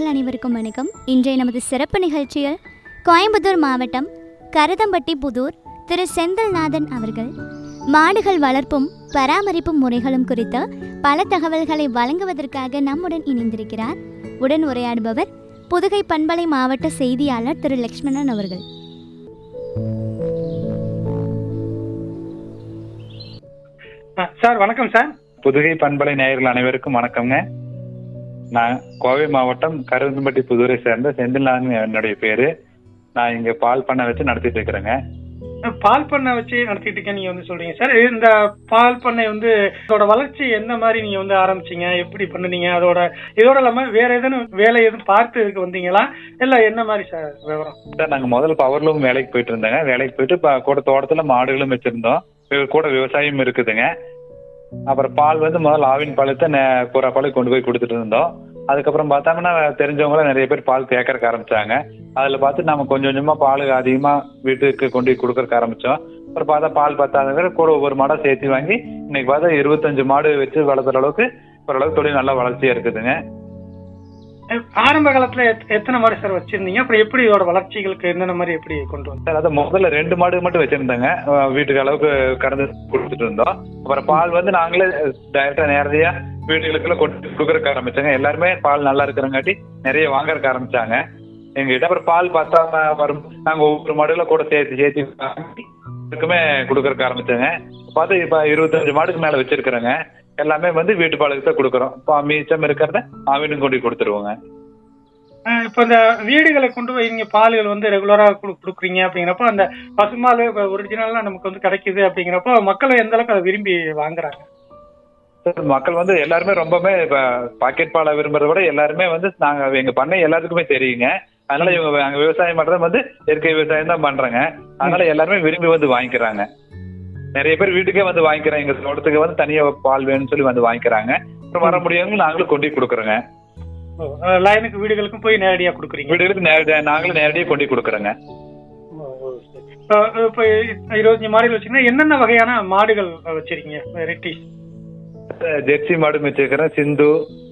நேயர்கள் அனைவருக்கும் வணக்கம் இன்றைய நமது சிறப்பு நிகழ்ச்சியில் கோயம்புத்தூர் மாவட்டம் கரதம்பட்டி புதூர் திரு செந்தில்நாதன் அவர்கள் மாடுகள் வளர்ப்பும் பராமரிப்பும் முறைகளும் குறித்த பல தகவல்களை வழங்குவதற்காக நம்முடன் இணைந்திருக்கிறார் உடன் உரையாடுபவர் புதுகை பண்பலை மாவட்ட செய்தியாளர் திரு லக்ஷ்மணன் அவர்கள் ஆ, சார் வணக்கம் சார் புதுகை பண்பலை நேயர்கள் அனைவருக்கும் வணக்கம்ங்க நான் கோவை மாவட்டம் கருவந்தம்பட்டி புதூரை சேர்ந்த செந்தில்நாதன் என்னுடைய பேரு நான் இங்க பால் பண்ணை வச்சு நடத்திட்டு இருக்கிறேங்க பால் பண்ணை வச்சு நடத்திட்டு இருக்கேன் நீங்க வந்து சொல்றீங்க சார் இந்த பால் பண்ணை வந்து அதோட வளர்ச்சி எந்த மாதிரி நீங்க வந்து ஆரம்பிச்சீங்க எப்படி பண்ணுனீங்க அதோட இதோட இல்லாம வேற எதுவும் வேலை எதுவும் பார்த்து இதுக்கு வந்தீங்களா இல்ல என்ன மாதிரி சார் விவரம் சார் நாங்க முதல்ல பவர்லூம் வேலைக்கு போயிட்டு இருந்தேங்க வேலைக்கு போயிட்டு இப்ப கூட தோட்டத்துல மாடுகளும் வச்சிருந்தோம் வி- கூட விவசாயம் இருக்குதுங்க அப்புறம் பால் வந்து முதல்ல ஆவின் பாலத்தை நே- புறா பாலுக்கு கொண்டு போய் கொடுத்துட்டு இருந்தோம் அதுக்கப்புறம் பார்த்தாங்கன்னா தெரிஞ்சவங்களும் நிறைய பேர் பால் கேட்கறக்கு ஆரம்பிச்சாங்க அதுல பார்த்து நம்ம கொஞ்சம் கொஞ்சமா பால் அதிகமா வீட்டுக்கு கொண்டு போய் கொடுக்கறக்கு ஆரம்பிச்சோம் அப்புறம் பார்த்தா பால் பத்தாதுங்கிற கூட ஒவ்வொரு மாடா சேர்த்து வாங்கி இன்னைக்கு பார்த்தா இருபத்தஞ்சு மாடு வச்சு வளர்த்துற அளவுக்கு ஓரளவுக்கு தொழில் நல்லா வளர்ச்சியா இருக்குதுங்க அஹ், ஆரம்ப காலத்துல எத்- எத்தனை மாடு சார் வச்சிருந்தீங்க அப்புறம் எப்படி இதோட வளர்ச்சிகளுக்கு என்னென்ன மாதிரி எப்படி கொண்டு வந்தீங்க சார் அதான் முதல்ல ரெண்டு மாடு மட்டும் வச்சிருந்தேங்க அஹ் வீட்டுக்கு அளவுக்கு கடந்து கொடுத்துட்டு இருந்தோம் அப்புறம் பால் வந்து நாங்களே டைரக்டா நேரடியா வீடுகளுக்குள்ள கொண்டு கொடுக்கறதுக்கு ஆரம்பிச்சாங்க எல்லாருமே பால் நல்லா இருக்கிறங்காட்டி நிறைய வாங்கறதுக்கு ஆரம்பிச்சாங்க எங்க கிட்ட அப்புறம் பால் பத்தாம வரும் நாங்க ஒவ்வொரு மாடுல கூட சேர்த்து சேர்த்து வாங்கி எல்லாருக்குமே கொடுக்கறதுக்கு ஆரம்பிச்சாங்க பார்த்து இப்ப இருபத்தஞ்சு மாடுக்கு மேல வச்சிருக்கிறேங்க எல்லாமே வந்து வீட்டு பாலுக்கு தான் கொடுக்குறோம் இப்போ மிச்சம் இருக்கிறத ஆவினும் கொண்டு போய் கொடுத்துருவோங்க அஹ், இப்ப இந்த வீடுகளை கொண்டு போய் நீங்க பால்கள் வந்து ரெகுலரா கொடுக்குறீங்க அப்படிங்கிறப்போ அந்த பசுமால் ஒரிஜினலா நமக்கு வந்து கிடைக்குது அப்படிங்கிறப்போ மக்கள் எந்த அளவுக்கு அதை விரும்பி வாங்குறாங்க சார், மக்கள் வந்து எல்லாருமே ரொம்பவே இப்ப பாக்கெட் பாலை விரும்புறத விட எல்லாருமே வந்து நாங்க எங்க பண்ணை எல்லாத்துக்குமே தெரியுங்க அதனால இவங்க நாங்க விவசாயம் பண்றது வந்து இயற்கை விவசாயம் தான் பண்றாங்க அதனால எல்லாருமே விரும்பி வந்து வாங்கிக்கிறாங்க நிறைய பேர் வீட்டுக்கே வந்து வாங்கிக்கிறாங்க எங்க தோட்டத்துக்கு வந்து தனியா பால் வேணும்னு சொல்லி வந்து வாங்கிக்கிறாங்க அப்புறம் வர முடியாதவங்க நாங்களும் கொண்டு போய் கொடுக்குறோங்க ஓ, அஹ், லைனுக்கு வீடுகளுக்கும் போய் நேரடியா கொடுக்குறீங்க வீடுகளுக்கு நேரடியா நாங்களும் நேரடியாக கொண்டு போய் கொடுக்குறோங்க ஓ, ஓ, சரி. இப்ப இப்ப இருபத்தஞ்சு மாடுகள் வச்சீங்கன்னா என்னென்ன வகையான மாடுகள் வச்சிருக்கீங்க வெரைட்டிஸ் ஜெர்சி மாடு வச்சிருக்கிறோம் சிந்து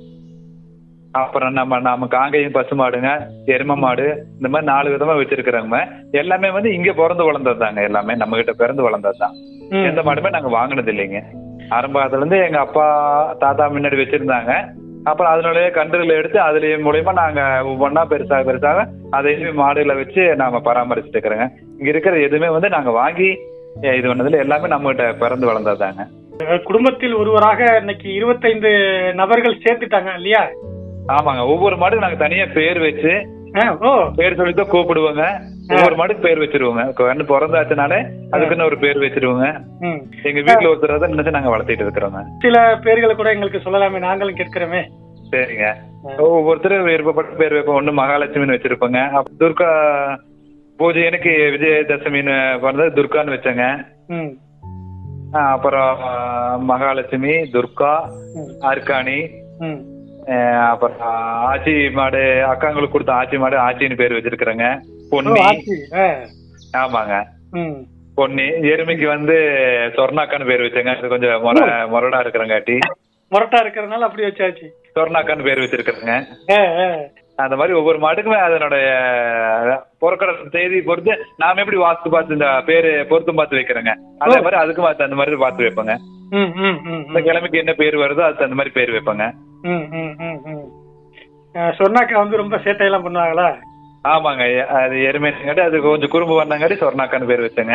அப்புறம் நம்ம நம்ம காங்கேயம் பசு மாடுங்க எரும மாடு இந்த மாதிரி நாலு விதமா வச்சிருக்கிறோங்க எல்லாமே வந்து இங்க பிறந்து வளர்ந்தது தாங்க எல்லாமே நம்ம கிட்ட பிறந்து வளர்ந்தது தான் எந்த மாடுமே நாங்க வாங்கினது இல்லைங்க ஆரம்பத்துல இருந்து எங்க அப்பா தாத்தா முன்னாடி வச்சிருந்தாங்க அப்புறம் அதனுடைய கன்றுகளை எடுத்து அதுல மூலியமா நாங்க ஒவ்வொன்றா பெருசாக பெருசாக அதையுமே மாடுகளை வச்சு நாம பராமரிச்சுட்டு இருக்கிறோங்க இங்க இருக்கிற எதுவுமே வந்து நாங்க வாங்கி அஹ், இது பண்ணதுல எல்லாமே நம்ம கிட்ட பிறந்து வளர்ந்தது தாங்க குடும்பத்தில் ஒருவராக இன்னைக்கு இருபத்தைந்து நபர்கள் சேர்த்துட்டாங்க இல்லையா ஆமாங்க ஒவ்வொரு மாடுக்கு நாங்க தனியா பேர் வச்சு அஹ், ஓ பேர் சொல்லி தான் கூப்பிடுவோங்க ஒவ்வொரு மாடுக்கு பேர் வச்சிருவோங்க கண்ணு பிறந்தாச்சுனாலே அதுக்குன்னு ஒரு பேர் வச்சிருவோங்க ம். எங்க வீட்டுல ஒருத்தர் தான் நினைச்சு நாங்க வளர்த்திட்டு இருக்கிறோங்க சில பேர்களை கூட எங்களுக்கு சொல்லலாமே நாங்களும் கேட்கிறோமே சரிங்க ஒவ்வொருத்தரும் விருப்பப்பட்ட பேர் வைப்போம் ஒண்ணு மகாலட்சுமின்னு வச்சிருப்போங்க அப்புறம் துர்கா பூஜை எனக்கு விஜயதசமின்னு பிறந்தது துர்கான்னு வச்சேங்க ம் ஆஹ் அப்புறம் ஆஹ், மகாலட்சுமி துர்கா ம். அர்க்காணி ம் ஆஹ் அப்புறம் ஆச்சி மாடு அக்காங்களுக்கு கொடுத்த ஆச்சி மாடு ஆச்சின்னு பேர் வச்சிருக்கிறேங்க ஓ, பொன்னி ஆச்சி. அஹ், ஆமாங்க ம் பொன்னி எருமைக்கு வந்து சொர்ணாக்கான்னு பேர் வச்சேங்க அது கொஞ்சம் மொர மொரடா இருக்கிறங்காட்டி முரட்டா இருக்கிறதுனால அப்படி வச்சாச்சு சொர்ணாக்கான்னு பேர் வச்சிருக்கிறேங்க அஹ், அஹ். அந்த மாதிரி ஒவ்வொரு மாட்டுக்குமே அதனுடைய பிறக்கிற தேதி பொறுத்து நாம எப்படி வாஸ்து பார்த்து இந்த பேரு பொருத்தம் பார்த்து வைக்கிறோங்க அதே மாதிரி அதுக்கும் அது அந்த மாதிரி பார்த்து வைப்போங்க ம் ம் ம் இந்த கிழமைக்கு என்ன பேர் வருதோ அதுக்கு அந்த மாதிரி பேர் வைப்போங்க ம் ம் ம் ம் அஹ், சொன்னாக்கா வந்து ரொம்ப சேட்டையெல்லாம் பண்ணுவாங்களா ஆமாங்க எ- அது எருமைங்காட்டி அது கொஞ்சம் குறும்பு வந்தாங்காட்டி சொர்ணாக்கான்னு பேர் வச்சேங்க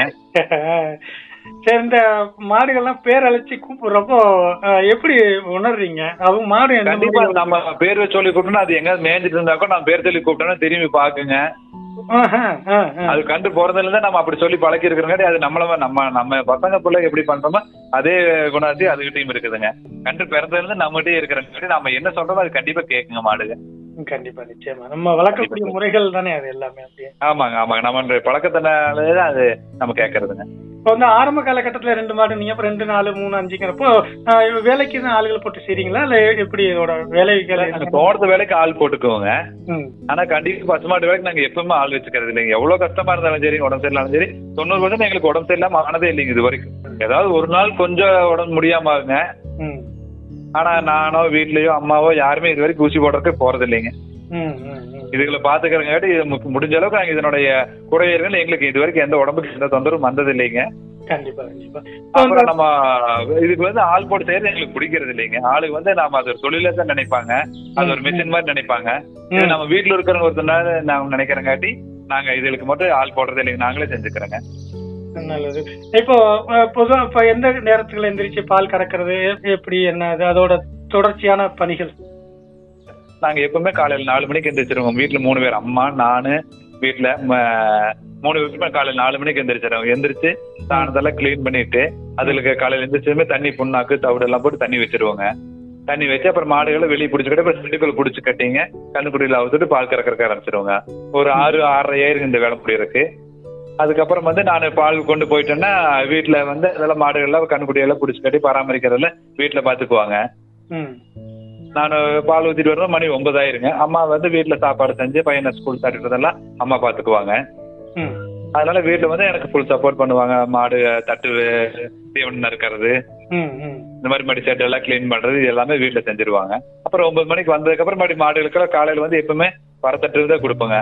சரி இந்த மாடுகள்லாம் பேர் அழைச்சி கூப்பிடுறப்போ அஹ், எப்படி உணர்றீங்க அவங்க மாடு எந்த கண்டிப்பா மாதிரி- நம்ம பேர் வச்சு சொல்லி கூப்பிட்டோம்னா அது எங்க மேய்ஞ்சிட்டு இருந்தா கூட நான் பேர் சொல்லி கூப்பிட்டோம்னா திரும்பி பாக்குங்க ஆஹா, ஆஹ், ஆஹ். அது கண்டு போறதுல இருந்து நம்ம அப்படி சொல்லி பழக்கி இருக்கிறங்காட்டி அது நம்மள நம்ம நம்ம பசங்க பிள்ளை எப்படி பண்றோமோ அதே குணாதி அதுகிட்டயும் இருக்குதுங்க கண்டு பிறந்ததுல இருந்து நம்மகிட்டயே இருக்கிறங்காட்டி நம்ம என்ன சொல்றோமோ அது கண்டிப்பா கேக்குங்க மாடுங்க ம், கண்டிப்பா நிச்சயமா நம்ம வளர்க்கக்கூடிய முறைகள் தானே அது எல்லாமே அப்படியே ஆமாங்க ஆமாங்க நம்ம பழக்கத்தினாலதான் அது நம்ம கேக்குறதுங்க இப்போ வந்து ஆரம்ப காலகட்டத்துல ரெண்டு மாடு நீங்க அப்புறம் ரெண்டு நாலு மூணு அஞ்சுங்கிறப்போ ஆஹ், வேலைக்கு தான் ஆளுகள் போட்டு செய்றீங்களா இல்ல எப்படி இதோட வேலைகள் நாங்க தோட்டத்து வேலைக்கு ஆள் போட்டுக்குவோங்க ம், ஆனா கண்டிப்பா பசுமாட்டு வேலைக்கு நாங்க எப்பவுமே ஆள் வச்சுக்கிறது இல்லைங்க எவ்வளவு கஷ்டமா இருந்தாலும் சரி உடம்பு சரியில்லாலும் சரி தொண்ணூறு பர்சன்ட் எங்களுக்கு உடம்பு சரியில்லாம ஆனதே இல்லைங்க இது வரைக்கும் ஏதாவது ஒரு நாள் கொஞ்சம் உடம்பு முடியாம ஆகுங்க ம். ஆனா நானோ வீட்லயோ அம்மாவோ யாருமே இது வரைக்கும் ஊசி போடுறதுக்கு போறது இல்லைங்க ம், ம், ம். இதுகளை பாத்துக்கிறங்காட்டி இது மு- முடிஞ்ச அளவுக்கு நாங்க இதனுடைய குறையீர்கள் எங்களுக்கு இது வரைக்கும் எந்த உடம்புக்கு எந்த தொந்தரவும் வந்தது இல்லைங்க கண்டிப்பா கண்டிப்பா இப்போ அந்த- அப்புறம் நம்ம இதுக்கு வந்து ஆள் போட்டு செய்யறது எங்களுக்கு பிடிக்கிறது இல்லைங்க ஆளுக்கு வந்து நாம அது ஒரு தொழில தான் நினைப்பாங்க அது ஒரு மிஷின் மாதிரி நினைப்பாங்க இது ம். நம்ம வீட்டுல இருக்கிறவங்க ஒருத்தனால நாங்க நினைக்கிறங்காட்டி நாங்க இதுகளுக்கு மட்டும் ஆள் போடுறது இல்லைங்க நாங்களே செஞ்சுக்கிறோங்க நல்லது இப்போ அஹ், பொதுவா இப்ப எந்த நேரத்துல எந்திரிச்சு பால் கறக்கிறது எப்படி என்ன அது அதோட தொடர்ச்சியான பணிகள் நாங்க எப்பவுமே காலையில நாலு மணிக்கு எந்திரிச்சிருவோம் வீட்டுல மூணு பேர் அம்மா நானு வீட்டுல ம- மூணு பேருமே காலையில நாலு மணிக்கு எந்திரிச்சிருவோம் எந்திரிச்சு சாணத்தெல்லாம் கிளீன் பண்ணிட்டு அதுல காலையில எந்திரிச்சதுமே தண்ணி புண்ணாக்கு தவிடு எல்லாம் போட்டு தண்ணி வச்சிருவோங்க தண்ணி வச்சு அப்புறம் மாடுகளை வெளியே பிடிச்சிக்கிட்டு அப்புறம் செண்டுக்குள்ள பிடிச்சி கட்டிங்க கண்ணுக்குடியில அவுத்துட்டு பால் கறக்கறக்க ஆரம்பிச்சிருவோங்க ஒரு ஆறு ஆறரை ஏருக்கு இந்த வேலை முடியறதுக்கு அதுக்கப்புறம் வந்து நான் பால் கொண்டு போயிட்டேன்னா வீட்டுல வந்து அதெல்லாம் மாடுகள்லாம் கண்ணுக்குடியெல்லாம் பிடிச்சி கட்டி பராமரிக்கிறதுல வீட்டுல பாத்துக்குவாங்க ம் நான் பால் ஊத்திட்டு வரணும் மணி ஒன்பதாயிருங்க அம்மா வந்து வீட்டுல சாப்பாடு செஞ்சு பையனை ஸ்கூல் தட்டுறதெல்லாம் அம்மா பாத்துக்குவாங்க ம் அதனால வீட்டுல வந்து எனக்கு ஃபுல் சப்போர்ட் பண்ணுவாங்க மாடு தட்டு தீவனம் நறுக்கிறது ம் ம் இந்த மாதிரி மடி செட் எல்லாம் க்ளீன் பண்றது இது எல்லாமே வீட்டுல செஞ்சிருவாங்க அப்புறம் ஒன்பது மணிக்கு வந்ததுக்கு அப்புறம் மறுபடி மாடுகளுக்கெல்லாம் காலையில வந்து எப்பவுமே வரத்தட்டு தான் கொடுப்போங்க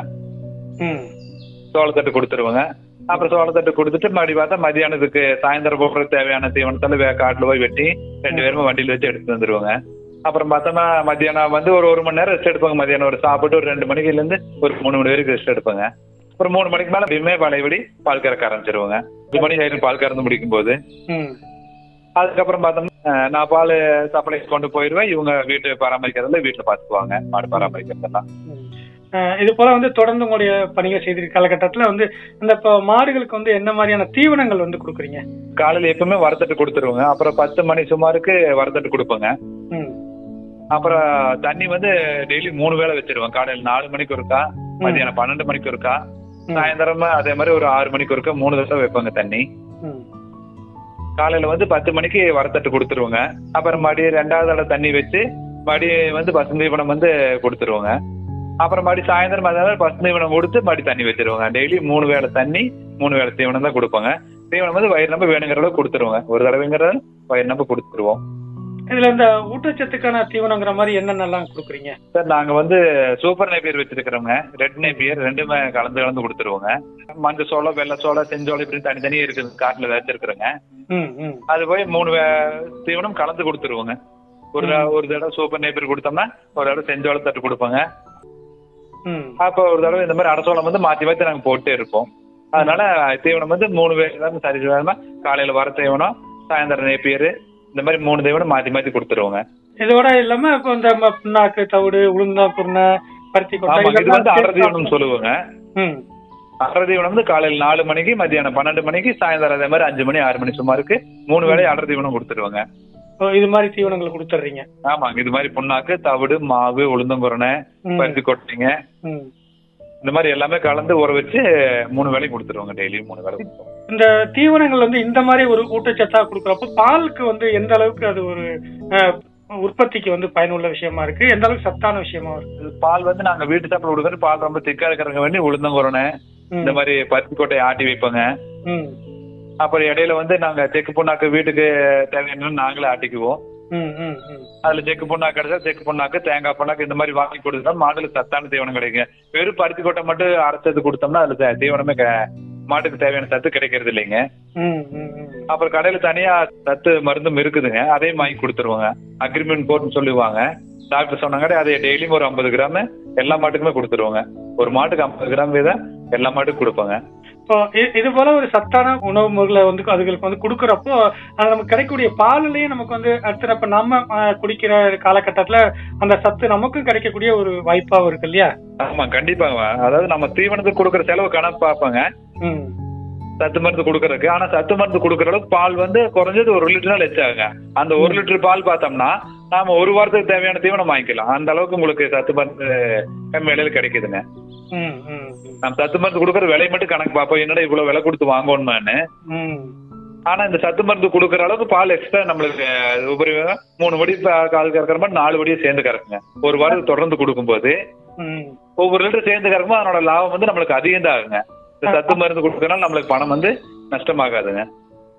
ம் சோளத்தட்டு கொடுத்துருவோங்க அப்புறம் சோளத்தட்டு கொடுத்துட்டு மறுபடி பார்த்தா மதியானத்துக்கு சாயந்தரம் போடுற தேவையான தீவனத்தால வே காட்டுல போய் வெட்டி ரெண்டு பேருமே வண்டியில வச்சு எடுத்து வந்துருவாங்க அப்புறம் பார்த்தோம்னா மத்தியானம் வந்து ஒரு ஒரு மணி நேரம் ரெஸ்ட் எடுப்பாங்க மதியானம் ஒரு சாப்பிட்டு ஒரு ரெண்டு மணிக்குல இருந்து ஒரு மூணு மணி வரைக்கும் ரெஸ்ட் எடுப்பாங்க அப்புறம் மூணு மணிக்கு மேல எப்பயுமே பழையபடி பால் கறக்க ஆரம்பிச்சிருவாங்க ஒரு மணி ஆயிரம் பால் கறந்து முடிக்கும் போது ம் அதுக்கப்புறம் பார்த்தோம்னா அஹ், நான் பால் சப்ளை கொண்டு போயிடுவேன் இவங்க வீட்டு பராமரிக்கிறதுல வீட்டுல பாத்துக்குவாங்க மாடு பராமரிக்கிறதெல்லாம் ம். அஹ் இது போல வந்து தொடர்ந்து உங்களுடைய பணிகள் செய்திருக்க காலகட்டத்துல வந்து இந்த இப்போ மாடுகளுக்கு வந்து என்ன மாதிரியான தீவனங்கள் வந்து கொடுக்குறீங்க காலையில எப்பவுமே வரத்தட்டு கொடுத்துருவோங்க அப்புறம் பத்து மணி சுமாருக்கு வரத்தட்டு கொடுப்போங்க ம் அப்புறம் தண்ணி வந்து டெய்லி மூணு வேளை வச்சிருவோம் காலையில நாலு மணிக்கு ஒருக்கா மதியானம் பன்னெண்டு மணிக்கு ஒருக்கா ம். சாயந்தரமா அதே மாதிரி ஒரு ஆறு மணிக்கு ஒருக்கா மூணு தடவை வைப்பாங்க தண்ணி ம் காலையில வந்து பத்து மணிக்கு வரத்தட்டு கொடுத்துருவோங்க அப்புறம் மறுபடியும் ரெண்டாவது தடவை தண்ணி வச்சு மறுபடியும் வந்து பசுந்தீவனம் வந்து கொடுத்துருவோங்க அப்புறம் மறுபடியும் சாயந்தரம் அதாவது பசுந்தீவனம் கொடுத்து மறுபடியும் தண்ணி வச்சிருவோங்க டெய்லி மூணு வேளை தண்ணி மூணு வேளை தீவனம் தான் கொடுப்பாங்க தீவனம் வந்து வயிறு நம்ப வேணுங்கிற அளவுக்கு கொடுத்துருவோங்க ஒரு தடவைங்கிற வயிறு நம்ப கொடுத்துருவோம் இதுல இந்த ஊட்டச்சத்துக்கான தீவனங்கிற மாதிரி என்னென்னலாம் கொடுக்குறீங்க சார் நாங்க வந்து சூப்பர் நேப்பியர் வச்சிருக்கிறோங்க ரெட் நேப்பியர் ரெண்டுமே கலந்து கலந்து கொடுத்துருவோங்க மஞ்சள் சோளம் வெள்ளை சோளம் செஞ்சோளம் இப்படி தனித்தனி இருக்குது காட்டுல வச்சிருக்கிறோங்க ம் ம் அது போய் மூணு வே- தீவனம் கலந்து கொடுத்துருவோங்க ஒரு த- ஒரு தடவை சூப்பர் நேப்பியர் கொடுத்தோம்னா ஒரு தடவை செஞ்சோளம் தட்டு கொடுப்போங்க ம் அப்போ ஒரு தடவை இந்த மாதிரி அடசோளம் வந்து மாத்தி மாத்தி நாங்க போட்டே இருப்போம் அதனால தீவனம் வந்து மூணு பேர் சரி விதமா காலையில வர தீவனம் சாயந்தரம் நேப்பியர் இந்த மாதிரி மூணு தீவனம் மாத்தி மாத்தி கொடுத்துருவோங்க இதோட இல்லாம இப்போ இந்த ம- புண்ணாக்கு தவிடு உளுந்தா குருணை பருத்தி கொட்டை ஆமா இது இதெல்லாம் வந்து அடர் சேர்த்து தீவனம் சொல்லுவோங்க ம் அடர் தீவனம் வந்து காலையில நாலு மணிக்கு மத்தியானம் பன்னெண்டு மணிக்கு சாயந்தரம் அதே மாதிரி அஞ்சு மணி ஆறு மணி சுமாருக்கு மூணு வேளை அடர் தீவனம் கொடுத்துருவாங்க ஓ, இது மாதிரி தீவனங்கள் கொடுத்துட்றீங்க ஆமாங்க இது மாதிரி புண்ணாக்கு தவிடு மாவு உளுந்தங்குரணை ம். பருத்தி கொட்டைங்க ம் இந்த மாதிரி எல்லாமே கலந்து ஊற வச்சு மூணு வேளையும் கொடுத்துருவாங்க டெய்லி மூணு வேளை கொடுத்துருவோம் இந்த தீவனங்கள் வந்து இந்த மாதிரி ஒரு ஊட்டச்சத்தா கொடுக்குறப்போ பாலுக்கு வந்து எந்த அளவுக்கு அது ஒரு அஹ், உற்பத்திக்கு வந்து பயனுள்ள விஷயமா இருக்கு எந்த அளவுக்கு சத்தான விஷயமா இருக்கு பால் வந்து நாங்க வீட்டு சாப்பிட கொடுக்குறது பால் ரொம்ப திக்கா இருக்கிறவங்க வேண்டி உளுந்தங்குரணை ம். இந்த மாதிரி பருத்தி கொட்டையை ஆட்டி வைப்போங்க ம் அப்புறம் இடையில வந்து நாங்க செக்கு புண்ணாக்கு வீட்டுக்கு தேவையான நாங்களே ஆட்டிக்குவோம் ம் ம் ம் அதுல செக்கு புண்ணாக்கு கிடைச்சா செக்கு புண்ணாக்கு தேங்காய் புண்ணாக்கு இந்த மாதிரி வாங்கி கொடுத்தா மாடுகளுக்கு சத்தான தீவனம் கிடைக்கும் வெறும் பருத்தி கொட்டை மட்டும் அரைச்சது கொடுத்தோம்னா அதுல தே- தீவனமே க- மாட்டுக்கு தேவையான சத்து கிடைக்கிறது இல்லைங்க ம் ம் ம் அப்புறம் கடையில தனியா சத்து மருந்தும் இருக்குதுங்க அதையும் வாங்கி கொடுத்துருவாங்க அக்ரிமெண்ட் போட்டுன்னு சொல்லுவாங்க டாக்டர் சொன்னாங்க அதை டெய்லியும் ஒரு ஐம்பது கிராம் எல்லா மாட்டுக்குமே கொடுத்துருவாங்க ஒரு மாட்டுக்கு ஐம்பது கிராம் வீதம் எல்லா மாட்டுக்கும் கொடுப்பாங்க இப்போ இ- இது போல ஒரு சத்தான உணவு முறைகளை வந்து அதுகளுக்கு வந்து கொடுக்குறப்போ அது நமக்கு கிடைக்கக்கூடிய பாலுலயே நமக்கு வந்து அடுத்த இப்ப நம்ம அஹ், குடிக்கிற காலகட்டத்துல அந்த சத்து நமக்கும் கிடைக்கக்கூடிய ஒரு வாய்ப்பாவும் இருக்கு இல்லையா ஆமா கண்டிப்பாங்க அதாவது நம்ம தீவனத்துக்கு கொடுக்குற செலவு கணக்கு பார்ப்பாங்க ம் சத்து மருந்து கொடுக்கறதுக்கு ஆனா சத்து மருந்து கொடுக்கற அளவுக்கு பால் வந்து குறைஞ்சது ஒரு லிட்டர் லெச் ஆகுங்க அந்த ஒரு லிட்டர் பால் பார்த்தோம்னா நாம ஒரு வாரத்துக்கு தேவையான தீவனம் வாங்கிக்கலாம் அந்த அளவுக்கு உங்களுக்கு சத்து மருந்து கம்மி விலையில கிடைக்குதுங்க ம் ம் நம்ம சத்து மருந்து கொடுக்குற விலை மட்டும் கணக்கு பார்ப்போம் என்னடா இவ்வளவு விலை கொடுத்து வாங்கணுமான்னு ம் ஆனா இந்த சத்து மருந்து கொடுக்குற அளவுக்கு பால் எக்ஸ்ட்ரா நம்மளுக்கு உபரியாக மூணு படி பா- கால் கறக்கிற மாதிரி நாலு படியை சேர்ந்து கறக்குங்க ஒரு வாரம் தொடர்ந்து கொடுக்கும்போது ம் ஒவ்வொரு லிட்டர் சேர்ந்து கறக்கும்போது அதனோட லாபம் வந்து நம்மளுக்கு அதிகம் தான் ஆகுங்க இந்த சத்து மருந்து கொடுக்கறனால நம்மளுக்கு பணம் வந்து நஷ்டமாகாதுங்க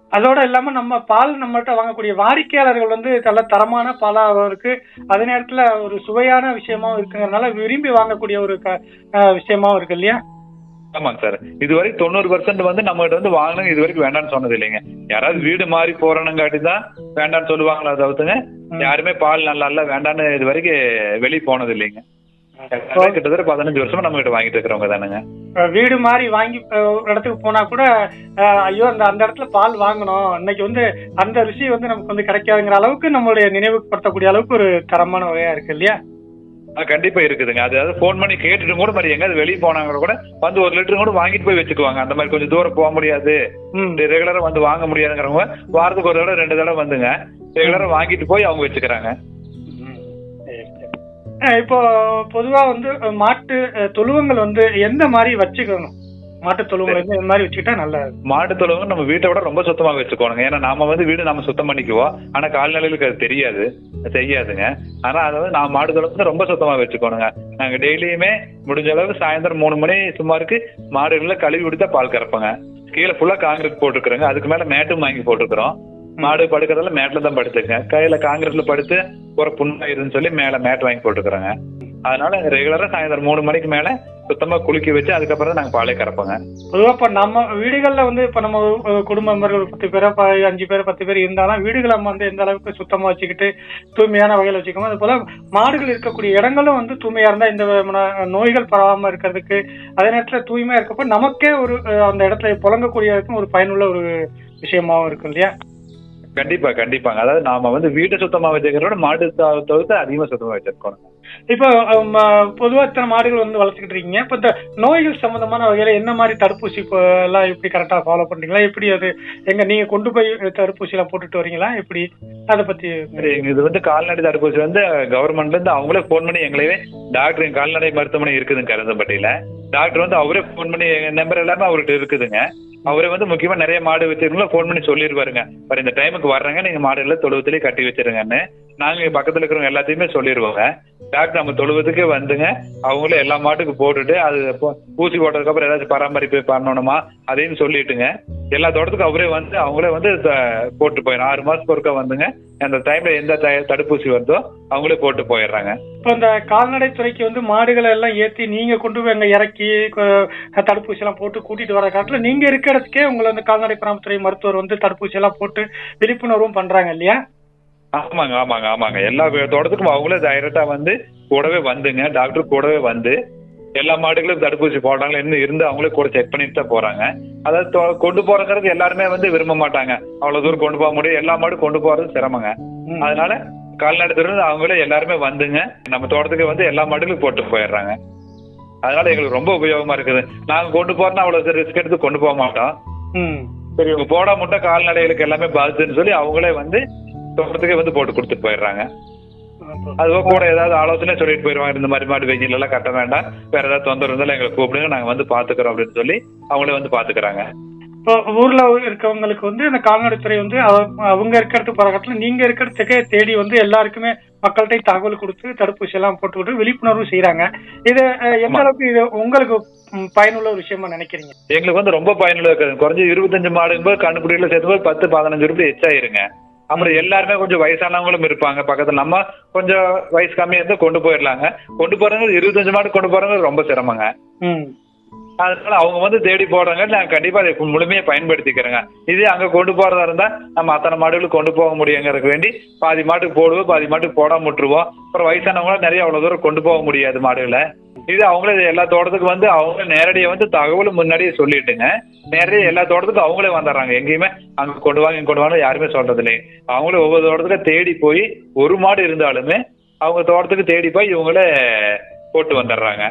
அதோட இல்லாம நம்ம பால் நம்மகிட்ட வாங்கக்கூடிய வாடிக்கையாளர்கள் வந்து நல்ல தரமான பாலாகவும் இருக்கு அதே நேரத்துல ஒரு சுவையான விஷயமாவும் இருக்குங்கிறதுனால விரும்பி வாங்கக்கூடிய ஒரு க- அஹ் விஷயமாவும் இருக்கு இல்லையா ஆமாங்க சார் இதுவரை தொண்ணூறு பர்சன்ட் வந்து நம்ம கிட்ட வந்து வாங்கணும் இது வரைக்கும் வேண்டாம்னு சொன்னது இல்லைங்க யாராவது வீடு மாறி போறணுங்காட்டி தான் வேண்டாம்னு சொல்லுவாங்களா தவிர்த்துங்க யாருமே பால் நல்லா இல்ல வேண்டாம்னு இது வரைக்கும் வெளியே போனது இல்லைங்க எல்லாருமே கிட்டத்தட்ட பதினஞ்சு வருஷமா நம்ம கிட்ட வாங்கிட்டு இருக்கிறவங்க தானுங்க அஹ் வீடு மாதிரி வாங்கி அஹ், ஒரு இடத்துக்கு போனா கூட அஹ், ஐயோ அந்த அந்த இடத்துல பால் வாங்கணும் இன்னைக்கு வந்து அந்த ருசி வந்து நமக்கு வந்து கிடைக்காதுங்கிற அளவுக்கு நம்மளுடைய நினைவுபடுத்தக்கூடிய அளவுக்கு ஒரு தரமான வகையா இருக்கு இல்லையா ஆ, கண்டிப்பா இருக்குதுங்க அதாவது ஃபோன் பண்ணி கேட்டுட்டு கூட மாதிரி எங்காவது வெளியே போனாங்க கூட வந்து ஒரு லிட்டர் கூட வாங்கிட்டு போய் வச்சுக்குவாங்க அந்த மாதிரி கொஞ்சம் தூரம் போக முடியாது ம் ரெகுலரா வந்து வாங்க முடியாதுங்கிறவங்க வாரத்துக்கு ஒரு தடவை ரெண்டு தடவை வந்துங்க ரெகுலரா வாங்கிட்டு போய் அவங்க வச்சுக்கிறாங்க ம். சரி, சரி. அஹ் இப்போ பொதுவா வந்து அஹ், மாட்டு அஹ், தொழுவங்கள் வந்து எந்த மாதிரி வச்சுக்கணும் மாட்டு தொழுவங்கள் வந்து எந்த மாதிரி வச்சுக்கிட்டா நல்லது மாட்டு தொழுவங்க நம்ம வீட்டை விட ரொம்ப சுத்தமா வச்சுக்கோணுங்க ஏன்னா நாம வந்து வீடு நம்ம சுத்தம் பண்ணிக்குவோம் ஆனா கால்நடைகளுக்கு அது தெரியாது செய்யாதுங்க ஆனா அதை வந்து நான் மாடு தொழுவம் வந்து ரொம்ப சுத்தமா வச்சுக்கோணுங்க நாங்க டெய்லியுமே முடிஞ்ச அளவுக்கு சாயந்தரம் மூணு மணி சுமாருக்கு மாடுகளை கழுவி விட்டு தான் பால் கறப்போங்க கீழே ஃபுல்லா காங்கிரீட் போட்டுருக்குறோங்க அதுக்கு மேல மேட்டும் வாங்கி போட்டுருக்குறோம் மாடு படுக்கிறதால மேட்ல தான் படுத்துங்க கையில காங்கிரீட்ல படுத்து ஒரு புண்ணாயிருன்னு சொல்லி மேல மேட் வாங்கி போட்டுக்கிறோங்க அதனால ரெகுலரா சாயந்தரம் மூணு மணிக்கு மேல சுத்தமா குளிக்க வச்சு அதுக்கப்புறம் தான் நாங்க பாலே கறப்போங்க பொதுவா இப்ப நம்ம வீடுகள்ல வந்து இப்ப நம்ம ஒரு குடும்ப மெம்பர்கள் ஒரு பத்து பேரோ ப- அஞ்சு பேர் பத்து பேர் இருந்தாலும் வீடுகளை நம்ம வந்து எந்த அளவுக்கு சுத்தமா வச்சுக்கிட்டு தூய்மையான வகையில வச்சுக்கணும் அது போல மாடுகள் இருக்கக்கூடிய இடங்களும் வந்து தூய்மையா இருந்தா இந்த விதமான நோய்கள் பரவாம இருக்கிறதுக்கு அதே நேரத்துல தூய்மையா இருக்கப்ப நமக்கே ஒரு அஹ், அந்த இடத்துல புழங்கக்கூடியதுக்கும் ஒரு பயனுள்ள ஒரு விஷயமாவும் இருக்கும் இல்லையா கண்டிப்பா கண்டிப்பாங்க அதாவது நாம வந்து வீட்டை சுத்தமா வச்சுக்கிறோட மாடு த- தவிர்த்து அதிகமா சுத்தமா வச்சிருக்கோம் இப்போ ஹம், அஹ், பொதுவா இத்தனை மாடுகள் வந்து வளர்த்துக்கிட்டு இருக்கீங்க இப்ப இந்த நோய்கள் சம்பந்தமான வகையில என்ன மாதிரி தடுப்பூசி இப்போ எல்லாம் எப்படி கரெக்டா ஃபாலோ பண்றீங்களா எப்படி அது எங்க நீங்க கொண்டு போய் தடுப்பூசி எல்லாம் போட்டுட்டு வரீங்களா எப்படி அதை பத்தி சரி, இது வந்து கால்நடை தடுப்பூசி வந்து கவர்மெண்ட்ல இருந்து அவங்களே ஃபோன் பண்ணி எங்களையே டாக்டர் கால்நடை மருத்துவமனை இருக்குதுங்க கருந்தப்பட்டியில டாக்டர் வந்து அவரே ஃபோன் பண்ணி எங்க நம்பர் எல்லாமே அவர்கிட்ட இருக்குதுங்க அவரே வந்து முக்கியமா நிறைய மாடு வச்சிருக்கீங்களா ஃபோன் பண்ணி சொல்லிடுவாருங்க பாரு இந்த டைமுக்கு வர்றாங்க நீங்க மாடு எல்லாம் தொழுவத்திலே கட்டி வச்சிருங்கன்னு நாங்க இங்க பக்கத்துல இருக்கிறவங்க எல்லாத்தையுமே சொல்லிடுவோங்க டாக்டர் நம்ம தொழுவத்துக்கே வந்துங்க அவங்களே எல்லா மாட்டுக்கு போட்டுட்டு அது போ- ஊசி போட்டதுக்கு அப்புறம் ஏதாச்சும் பராமரிப்பு பண்ணணுமா அதையும் சொல்லிட்டுங்க எல்லா தோட்டத்துக்கும் அவரே வந்து அவங்களே வந்து த- போட்டு போயிடும் ஆறு மாசத்துக்கு ஒருக்கா வந்துங்க அந்த டைம்ல எந்த த- தடுப்பூசி வருதோ அவங்களே போட்டு போயிடுறாங்க இப்போ இந்த கால்நடை துறைக்கு வந்து மாடுகளை எல்லாம் ஏத்தி நீங்க கொண்டு போய் அங்க இறக்கி கொ- தடுப்பூசி எல்லாம் போட்டு கூட்டிட்டு வர காட்டுல நீங்க இருக்க இடத்துக்கே உங்களை வந்து கால்நடை பராமரித்துறை மருத்துவர் வந்து தடுப்பூசி எல்லாம் போட்டு விழிப்புணர்வும் பண்றாங்க இல்லையா ஆமாங்க ஆமாங்க ஆமாங்க எல்லா வே- தோட்டத்துக்கும் அவங்களே டைரக்டா வந்து கூடவே வந்துங்க டாக்டர் கூடவே வந்து எல்லா மாடுகளும் தடுப்பூசி போடுறாங்களா இன்னும் இருந்து அவங்களே கூட செக் பண்ணிட்டு தான் போறாங்க அதாவது தொ- கொண்டு போறங்கிறது எல்லாருமே வந்து விரும்ப மாட்டாங்க அவ்வளவு தூரம் கொண்டு போக முடியும் எல்லா மாடும் கொண்டு போறது சிரமங்க ம். அதனால கால்நடை துறை அவங்களே எல்லாருமே வந்துங்க நம்ம தோட்டத்துக்கு வந்து எல்லா மாடுகளும் போட்டு போயிடுறாங்க அதனால எங்களுக்கு ரொம்ப உபயோகமா இருக்குது நாங்க கொண்டு போறோம்னா அவ்வளவு ரிஸ்க் எடுத்து கொண்டு போக மாட்டோம் ம் சரி இவங்க போட மட்டும் கால்நடைகளுக்கு எல்லாமே பாதிச்சுன்னு சொல்லி அவங்களே வந்து தோட்டத்துக்கே வந்து போட்டு கொடுத்துட்டு போயிடுறாங்க அதுவோ கூட ஏதாவது ஆலோசனை சொல்லிட்டு போயிடுவாங்க இந்த மாதிரி மாடு வெயில் எல்லாம் கட்ட வேண்டாம் வேற ஏதாவது தொந்தரவு இருந்தாலும் எங்களை கூப்பிடுங்க நாங்க வந்து பாத்துக்கிறோம் அப்படின்னு சொல்லி அவங்களே வந்து பாத்துக்கிறாங்க இப்போ ஊர்ல இருக்கவங்களுக்கு வந்து அந்த கால்நடைத்துறை வந்து அவ- அவங்க இருக்கிறது பழக்கத்துல நீங்க இருக்கிறதுக்கே தேடி வந்து எல்லாருக்குமே மக்கள்கிட்ட தகவல் கொடுத்து தடுப்பூசி எல்லாம் போட்டு விட்டு விழிப்புணர்வு செய்யறாங்க இது அஹ், எந்த ஆமா. அளவுக்கு இது உங்களுக்கு ம், பயனுள்ள ஒரு விஷயமா நினைக்கிறீங்க எங்களுக்கு வந்து ரொம்ப பயனுள்ள இருக்குது குறைஞ்ச இருபத்தஞ்சு மாடுங்கும்போது கண்ணுக்குடியில சேர்த்தும்போது பத்து பதினஞ்சு ரூபாய் எச்சாயிருங்க அப்புறம் எல்லாருமே கொஞ்சம் வயசானவங்களும் இருப்பாங்க பக்கத்துல நம்ம கொஞ்சம் வயசு கம்மியா இருந்தா கொண்டு போயிடலாங்க கொண்டு போறவங்க இருபத்தஞ்சு மாடு கொண்டு போறவங்க ரொம்ப சிரமங்க ம் அதனால அவங்க வந்து தேடி போடுறாங்க நான் கண்டிப்பா அதை முழுமையா பயன்படுத்திக்கிறேங்க இதே அங்க கொண்டு போறதா இருந்தா நம்ம அத்தனை மாடுகளுக்கு கொண்டு போக முடியுங்கிறதுக்கு வேண்டி பாதி மாட்டுக்கு போடுவோம் பாதி மாட்டுக்கு போடாம விட்டுருவோம் அப்புறம் வயசானவங்கள நிறைய அவ்வளவு தூரம் கொண்டு போக முடியாது மாடுகளை இது அவங்களே எல்லா தோட்டத்துக்கு வந்து அவங்க நேரடியா வந்து தகவல் முன்னாடியே சொல்லிட்டுங்க நேரடியா எல்லா தோட்டத்துக்கும் அவங்களே வந்துடுறாங்க எங்கேயுமே அங்க கொண்டு வாங்க இங்க கொண்டு வாங்க யாருமே சொல்றது இல்லைங்க அவங்களே ஒவ்வொரு தோட்டத்துக்கு தேடி போய் ஒரு மாடு இருந்தாலுமே அவங்க தோட்டத்துக்கு தேடி போய் இவங்களே போட்டு வந்துடுறாங்க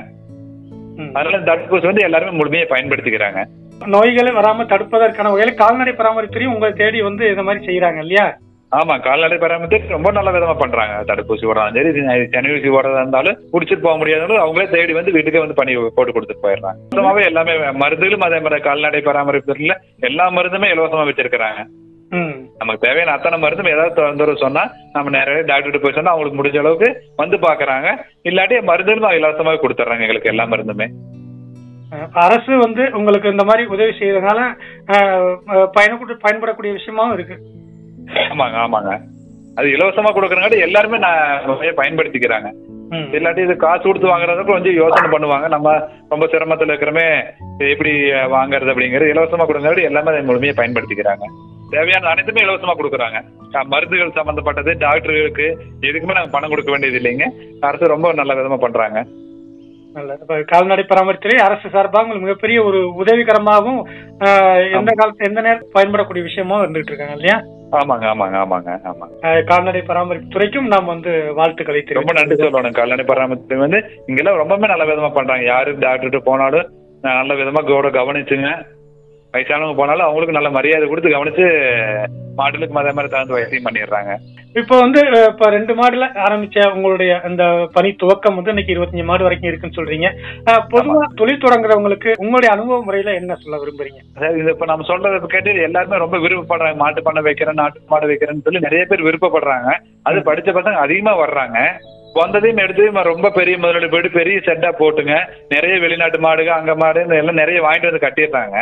ம். அதனால இந்த தடுப்பூசி வந்து எல்லாருமே முழுமையா பயன்படுத்திக்கிறாங்க நோய்களை வராம தடுப்பதற்கான வகையில கால்நடை பராமரித்துறையும் உங்களை தேடி வந்து இந்த மாதிரி செய்யறாங்க இல்லையா ஆமா கால்நடை பராமரித்து ரொம்ப நல்ல விதமா பண்றாங்க தடுப்பூசி போடுறாங்க சரி இது சனி ஊசி போடுறதா இருந்தாலும் குடிச்சிட்டு போக முடியாதவங்களும் அவங்களே தேடி வந்து வீட்டுக்கே வந்து பண்ணி போட்டு கொடுத்துட்டு போயிடுறாங்க மொத்தமாவே எல்லாமே மருந்துகளும் அதே மாதிரி கால்நடை பராமரிப்புல எல்லா மருந்துமே இலவசமா வச்சிருக்கிறாங்க ம் நமக்கு தேவையான அத்தனை மருந்தும் ஏதாவது தொந்தரவு சொன்னா நம்ம நேரடியாக டாக்டர்கிட்ட போய் சொன்னா அவங்களுக்கு முடிஞ்ச அளவுக்கு வந்து பாக்குறாங்க இல்லாட்டி மருந்துகளும் இலவசமாவே கொடுத்துட்றாங்க எங்களுக்கு எல்லா மருந்துமே அஹ் அரசு வந்து உங்களுக்கு இந்த மாதிரி உதவி செய்யறதுனால அஹ், அஹ், பயணக்கூட பயன்படக்கூடிய விஷயமாவும் இருக்கு ஆமாங்க ஆமாங்க அது இலவசமா கொடுக்கறங்காட்டி எல்லாருமே நான் நிறைய பயன்படுத்திக்கிறாங்க ம். இல்லாட்டி இது காசு கொடுத்து வாங்குறதுக்கு கொஞ்சம் யோசனை பண்ணுவாங்க நம்ம ரொம்ப சிரமத்துல இருக்கிறோமே இது எப்படி அஹ், வாங்குறது அப்படிங்கிறது இலவசமா கொடுங்கறது எல்லாமே அதை முழுமையா பயன்படுத்திக்கிறாங்க தேவையான அனைத்துமே இலவசமா கொடுக்குறாங்க அஹ், மருந்துகள் சம்பந்தப்பட்டது டாக்டர்களுக்கு எதுக்குமே நாங்க பணம் கொடுக்க வேண்டியது இல்லைங்க அரசு ரொம்ப நல்ல விதமா பண்றாங்க நல்லது இப்ப கால்நடை பராமரித்துறை அரசு சார்பாக உங்களுக்கு மிகப்பெரிய ஒரு உதவிகரமாகவும் அஹ், எந்த காலத்து எந்த நேரம் பயன்படக்கூடிய விஷயமாவும் இருந்துட்டு இருக்காங்க இல்லையா ஆமாங்க ஆமாங்க ஆமாங்க ஆமாங்க அஹ், கால்நடை பராமரிப்பு துறைக்கும் நாம் வந்து வாழ்த்துக்களை ரொம்ப நன்றி சொல்லணும் கல்யாணி பராமரிப்பு வந்து இங்கெல்லாம் ரொம்பவே நல்ல விதமா பண்றாங்க யாரு டாக்டர்கிட்ட போனாலும் நான் நல்ல விதமா கூட கவனிச்சுங்க வயசானவங்க போனாலும் அவங்களுக்கு நல்ல மரியாதை கொடுத்து கவனிச்சு மாடுகளுக்கு அதே மாதிரி தகுந்த வைத்தியம் பண்ணிடுறாங்க இப்போ வந்து அஹ், இப்ப ரெண்டு மாடுல ஆரம்பிச்ச உங்களுடைய அந்த பணி துவக்கம் வந்து இன்னைக்கு இருபத்தஞ்சு மாடு வரைக்கும் இருக்குன்னு சொல்றீங்க அஹ், பொதுவா தொழில் தொடங்குறவங்களுக்கு உங்களுடைய அனுபவ முறையில என்ன சொல்ல விரும்புறீங்க அதாவது இது இப்ப நம்ம சொல்றதை இப்ப கேட்டு எல்லாருமே ரொம்ப விருப்பப்படுறாங்க மாட்டு பண்ணை வைக்கிறேன் நாட்டு மாடு வைக்கிறேன்னு சொல்லி நிறைய பேர் விருப்பப்படுறாங்க அது படிச்ச பசங்க அதிகமா வர்றாங்க வந்ததையும் எடுத்து ம- ரொம்ப பெரிய முதலீடு போயிட்டு பெரிய செட்டா போட்டுங்க நிறைய வெளிநாட்டு மாடுங்க அங்க மாடு இந்த எல்லாம் நிறைய வாங்கிட்டு வந்து கட்டிடுறாங்க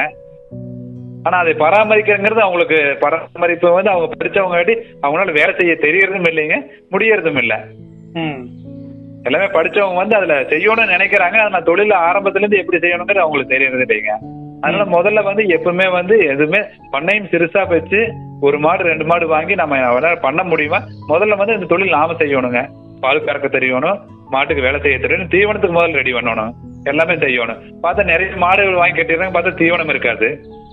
ஆனா அதை பராமரிக்கிறங்கிறது அவங்களுக்கு பராமரிப்பு வந்து அவங்க படிச்சவங்க காட்டி அவங்களால வேலை செய்ய தெரியறதும் இல்லைங்க முடியறதும் இல்லை ம் எல்லாமே படிச்சவங்க வந்து அதுல செய்யணும்னு நினைக்கிறாங்க ஆனா தொழில ஆரம்பத்துல இருந்து எப்படி செய்யணுங்கிறது அவங்களுக்கு தெரியறது இல்லைங்க அதனால முதல்ல வந்து எப்பவுமே வந்து எதுவுமே பண்ணையும் சிறுசா வச்சு ஒரு மாடு ரெண்டு மாடு வாங்கி நம்ம அவனால பண்ண முடியுமா முதல்ல வந்து இந்த தொழில் நாம செய்யணுங்க பால் கறக்க தெரியணும் மாட்டுக்கு வேலை செய்ய தெரியணும் தீவனத்துக்கு முதல்ல ரெடி பண்ணணும் எல்லாமே செய்யணும் பார்த்தா நிறைய மாடுகள் வாங்கி கட்டிடுறாங்க பார்த்தா தீவனம் இருக்காது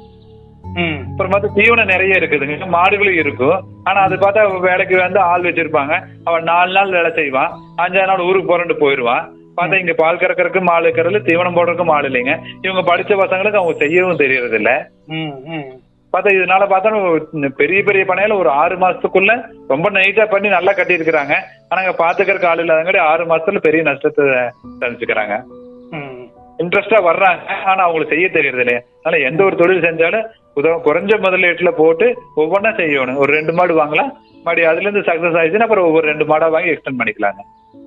ம் அப்புறம் பார்த்தா தீவனம் நிறைய இருக்குதுங்க மாடுகளும் இருக்கும் ஆனா அது பார்த்தா வேலைக்கு வந்து ஆள் வச்சிருப்பாங்க அவன் நாலு நாள் வேலை செய்வான் அஞ்சாறு நாள் ஊருக்கு போறேன்ட்டு போயிடுவான் பார்த்தா இங்க பால் கறக்கறதுக்கு மாடு இருக்கிறதுல தீவனம் போடுறதுக்கு மாடு இல்லைங்க இவங்க படிச்ச பசங்களுக்கு அவங்க செய்யவும் தெரியறது இல்ல ம் ம் பார்த்தா இதனால பார்த்தா ஒரு பெரிய பெரிய பண்ணையில ஒரு ஆறு மாசத்துக்குள்ள ரொம்ப நைட்டா பண்ணி நல்லா கட்டியிருக்கிறாங்க ஆனா அங்க பாத்துக்கறக்கு ஆள் இல்லாதங்காட்டி ஆறு மாசத்துல பெரிய நஷ்டத்தை சந்திச்சுக்கிறாங்க ம் இன்ட்ரெஸ்டா வர்றாங்க ஆனா அவங்களுக்கு செய்ய தெரியறது இல்லையா அதனால எந்த ஒரு தொழில் செஞ்சாலும் உதவ குறைஞ்ச முதலீட்டுல போட்டு ஒவ்வொன்றா செய்யணும் ஒரு ரெண்டு மாடு வாங்கலாம் மறுபடி அதுல இருந்து சக்சஸ் ஆயிடுச்சுன்னா அப்புறம் ஒவ்வொரு ரெண்டு மாடா வாங்கி எக்ஸ்டெண்ட் பண்ணிக்கலாங்க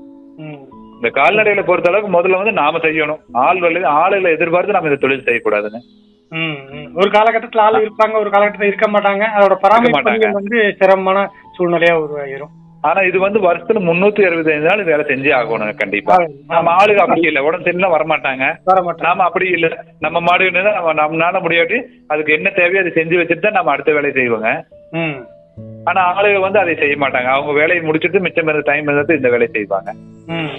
ம் இந்த கால்நடையில பொறுத்த அளவுக்கு முதல்ல வந்து நாம செய்யணும் ஆள் வந்து ஆளுகளை எதிர்பார்த்து நம்ம இந்த தொழில் செய்யக்கூடாதுங்க ம், ம். ஒரு காலகட்டத்துல ஆள் இருப்பாங்க ஒரு காலகட்டத்துல இருக்க மாட்டாங்க அதோட பராமரிப்பு மாட்டாங்க. பணிகள் வந்து சிரமமான சூழ்நிலையா உருவாகிரும் ஆனா இது வந்து வருஷத்துல முன்னூத்தி அறுபத்தஞ்சு நாள் வேலை செஞ்சே ஆகணும் கண்டிப்பா நம்ம ஆளுங்க அப்படி இல்ல உடம்பு சரியில்லாம் வரமாட்டாங்க வர மாட்டாங்க நாம அப்படி இல்ல நம்ம மாடு இருந்தா நம்ம நம்மளால முடியாட்டி அதுக்கு என்ன தேவையோ அதை செஞ்சு வச்சுட்டு தான் நம்ம அடுத்த வேலையை செய்வோங்க ம் ஆனா ஆளுங்க வந்து அதை செய்ய மாட்டாங்க அவங்க வேலையை முடிச்சிட்டு மிச்சம் இருந்த டைம் இருந்தா இந்த வேலையை செய்வாங்க ம்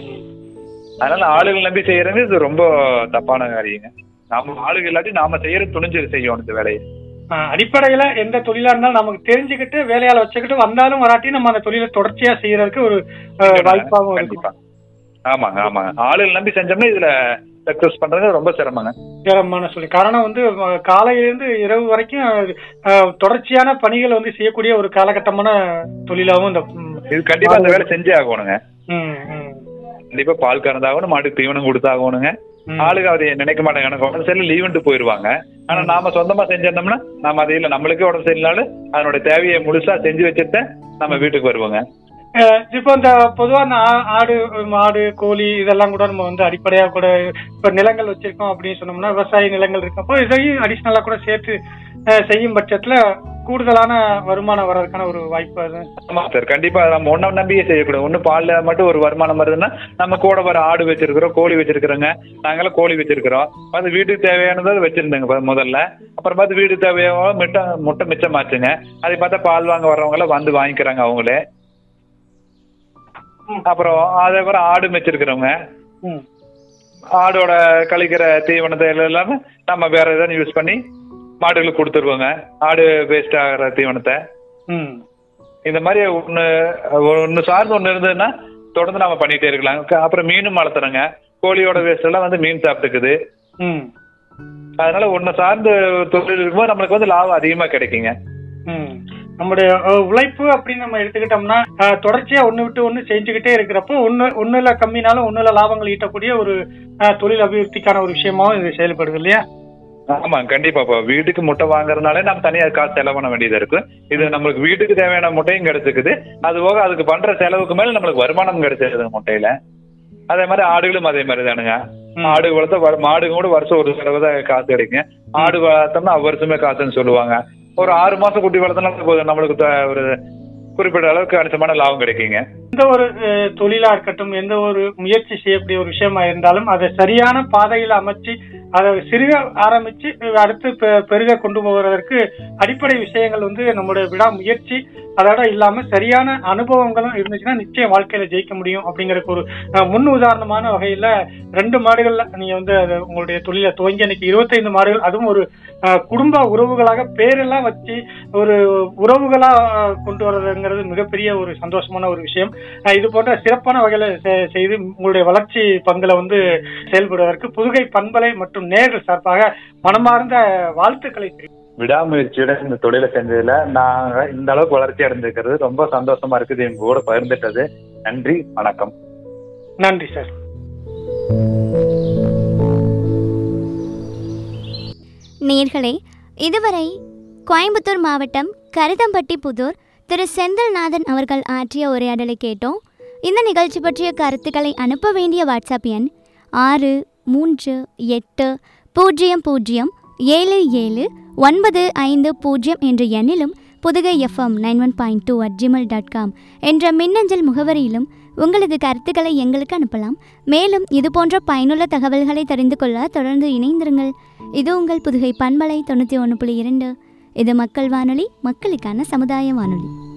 அதனால ஆளுகள் நம்பி செய்யறது இது ரொம்ப தப்பான காரியங்க நாம ஆளுங்க இல்லாட்டி நாம செய்யறது துணிஞ்சு செய்யணும் இந்த வேலையை ஆ, அடிப்படையில எந்த தொழிலா இருந்தாலும் நமக்கு தெரிஞ்சுக்கிட்டு வேலையால வச்சுக்கிட்டு வந்தாலும் வராட்டி நம்ம அந்த தொழிலை தொடர்ச்சியா செய்யறதுக்கு ஒரு அஹ், வாய்ப்பாகவும் இருக்கும் கண்டிப்பா ஆமாங்க ஆமாங்க ஆளுகள் நம்பி செஞ்சோம்னா இதுல சக்சஸ் பண்றது ரொம்ப சிரமங்க சிரமமான சொல்லி காரணம் வந்து அஹ், காலையிலிருந்து இரவு வரைக்கும் அஹ், தொடர்ச்சியான பணிகளை வந்து செய்யக்கூடிய ஒரு காலகட்டமான தொழிலாகவும் இந்த ம், இது கண்டிப்பா அந்த வேலை செஞ்சே ஆகணுங்க ம், ம், கண்டிப்பா பால் கறந்தாகணும் மாட்டுக்கு தீவனம் கொடுத்தாகணுங்க ம். ஆளுங்க அதை நினைக்க மாட்டாங்க எனக்கு உடம்பு சரியில்லை லீவுன்ட்டு போயிருவாங்க ஆனா நாம சொந்தமா செஞ்சிருந்தோம்னா நாம அதை இல்ல நம்மளுக்கே உடம்பு சரியில்லைனாலும் அதனோட தேவையை முழுசா செஞ்சு வச்சுட்டு நம்ம வீட்டுக்கு வருவோங்க அஹ், இப்போ இந்த பொதுவா இந்த ஆ- ஆடு மாடு கோழி இதெல்லாம் கூட நம்ம வந்து அடிப்படையா கூட இப்ப நிலங்கள் வச்சிருக்கோம் அப்படின்னு சொன்னோம்னா விவசாய நிலங்கள் இருக்கப்போ இதையும் அடிஷ்னலா கூட சேர்த்து அஹ், செய்யும் பட்சத்துல கூடுதலான வருமானம் வர்றதுக்கான ஒரு வாய்ப்பு அது ஆமா சார் கண்டிப்பா நம்ம ஒன்ன நம்பியே செய்யக்கூடாது ஒண்ணு பால்ல மட்டும் ஒரு வருமானம் வருதுன்னா நம்ம கூட வர ஆடு வச்சிருக்கிறோம் கோழி வச்சிருக்கிறோங்க நாங்களாம் கோழி வச்சிருக்கிறோம் அது வீட்டுக்கு தேவையானதை வச்சிருந்தேங்க இப்ப முதல்ல அப்புறம் பார்த்து வீட்டுக்கு தேவையான முட்டை முட்டை மிச்சமாச்சுங்க அதை பார்த்தா பால் வாங்க வர்றவங்க எல்லாம் வந்து வாங்கிக்கிறாங்க அவங்களே அப்புறம் அதே மாதிரி ஆடு வச்சிருக்கிறவங்க ம் ஆடோட கழிக்கிற தீவனத்தை எல்லாமே நம்ம வேற எதாவது யூஸ் பண்ணி மாடுகளுக்கு கொடுத்துருவோங்க ஆடு வேஸ்ட் ஆகிற தீவனத்தை ம் இந்த மாதிரி ஒன்று ஒன்று சார்ந்து ஒன்று இருந்ததுன்னா தொடர்ந்து நம்ம பண்ணிட்டே இருக்கலாம் க- அப்புறம் மீனும் வளர்த்துறோங்க கோழியோட வேஸ்ட் எல்லாம் வந்து மீன் சாப்பிட்டுக்குது ம் அதனால ஒன்று சார்ந்து தொழில் இருக்கும்போது நம்மளுக்கு வந்து லாபம் அதிகமாக கிடைக்குங்க ம். நம்முடைய அஹ், உழைப்பு அப்படின்னு நம்ம எடுத்துக்கிட்டோம்னா அஹ், தொடர்ச்சியா ஒண்ணு விட்டு ஒண்ணு செஞ்சுக்கிட்டே இருக்கிறப்போ ஒண்ணு ஒண்ணுல கம்மினாலும் ஒண்ணுல லாபங்கள் ஈட்டக்கூடிய ஒரு அஹ், தொழில் அபிவிருத்திக்கான ஒரு விஷயமாவும் இது செயல்படுது இல்லையா ஆமாம் கண்டிப்பா இப்போ வீட்டுக்கு முட்டை வாங்குறதுனாலே நம்ம தனியாக காசு செலவு பண்ண வேண்டியதா இருக்கு இது நம்மளுக்கு வீட்டுக்கு தேவையான முட்டையும் கிடைச்சிக்குது அது போக அதுக்கு பண்ற செலவுக்கு மேல நம்மளுக்கு வருமானம் கிடைச்சிருது முட்டையில அதே மாதிரி ஆடுகளும் அதே மாதிரி தானுங்க ம். ஆடு வளர்த்தா வர- மாடு கூட வருஷம் ஒரு தடவை தான் காசு கிடைக்கும் ஆடு வளர்த்தோம்னா வருஷமே காசுன்னு சொல்லுவாங்க ஒரு ஆறு மாசம் குட்டி வளர்த்தோம்னா போதும் நம்மளுக்கு த- ஒரு குறிப்பிட்ட அளவுக்கு அடிச்சமான லாபம் கிடைக்குங்க எந்த ஒரு அஹ், தொழிலா இருக்கட்டும் எந்த ஒரு முயற்சி செய்யக்கூடிய ஒரு விஷயமா இருந்தாலும் அதை சரியான பாதையில அமைச்சு அதை சிறுக ஆரம்பிச்சு அஹ், அடுத்து பெ- பெருக கொண்டு போவதற்கு அடிப்படை விஷயங்கள் வந்து நம்முடைய விடாமுயற்சி அதோட இல்லாம சரியான அனுபவங்களும் இருந்துச்சுன்னா நிச்சயம் வாழ்க்கையில ஜெயிக்க முடியும் அப்படிங்கறதுக்கு ஒரு அஹ், முன் உதாரணமான வகையில ரெண்டு மாடுகள்ல நீங்க வந்து அது உங்களுடைய தொழிலை துவங்கி அன்னைக்கு இருபத்தைந்து மாடுகள் அதுவும் ஒரு அஹ், குடும்ப உறவுகளாக பேரெல்லாம் வச்சு ஒரு உறவுகளா அஹ், கொண்டு வர்றதுங்கிறது மிகப்பெரிய ஒரு சந்தோஷமான ஒரு விஷயம் அஹ், இது போன்ற சிறப்பான வகையில செ- செய்து உங்களுடைய வளர்ச்சி பங்குல வந்து செயல்படுவதற்கு புதுகை பண்பலை மற்றும் நேர்கள் சார்பாக மனமார்ந்த வாழ்த்துக்களை தெரிவித்துக் விடாமுயற்சியோட இந்த தொழிலை செஞ்சதுல நாங்க இந்த அளவுக்கு வளர்ச்சி அடைஞ்சிருக்கிறது ரொம்ப சந்தோஷமா இருக்குது எங்க கூட பகிர்ந்துட்டது நன்றி வணக்கம் நன்றி சார் நேர்களே இதுவரை கோயம்புத்தூர் மாவட்டம் கருதம்பட்டி புதூர் திரு செந்தில்நாதன் அவர்கள் ஆற்றிய உரையாடலை கேட்டோம் இந்த நிகழ்ச்சி பற்றிய கருத்துக்களை அனுப்ப வேண்டிய வாட்ஸ்அப் எண் ஆறு மூன்று எட்டு பூஜ்ஜியம் பூஜ்ஜியம் ஏழு ஏழு ஒன்பது ஐந்து பூஜ்ஜியம் என்ற எண்ணிலும் Pudhugai FM nine one point two at Gmail dot com என்ற மின்னஞ்சல் முகவரியிலும் உங்களது கருத்துக்களை எங்களுக்கு அனுப்பலாம் மேலும் இது போன்ற பயனுள்ள தகவல்களை தெரிந்து கொள்ள தொடர்ந்து இணைந்திருங்கள் இது உங்கள் புதுகை பண்பலை தொண்ணூற்றி ஒன்று புள்ளி இரண்டு இது மக்கள் வானொலி மக்களுக்கான சமுதாய வானொலி